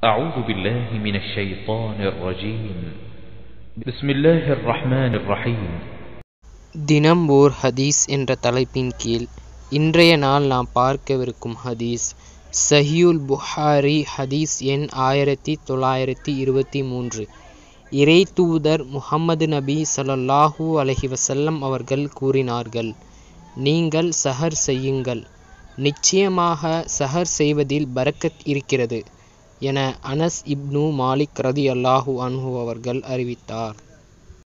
أعوذ بالله من الشيطان الرجيم بسم الله الرحمن الرحيم தினம் ஓர் ஹதீஸ் என்ற தலைப்பின் கீழ் இன்றைய நாள் நாம் பார்க்கவிருக்கும் ஹதீஸ் சஹியுல் புகாரி ஹதீஸ் எண் ஆயிரத்தி தொள்ளாயிரத்தி இருபத்தி மூன்று இறை தூதர் முஹம்மது நபி ஸல்லல்லாஹு அலைஹி வஸல்லம் அவர்கள் கூறினார்கள் நீங்கள் சஹர் செய்யுங்கள் நிச்சயமாக சஹர் செய்வதில் பரக்கத் இருக்கிறது என அனஸ் இப்னு மாலிக் ரதி அல்லாஹு அன்ஹு அவர்கள் அறிவித்தார்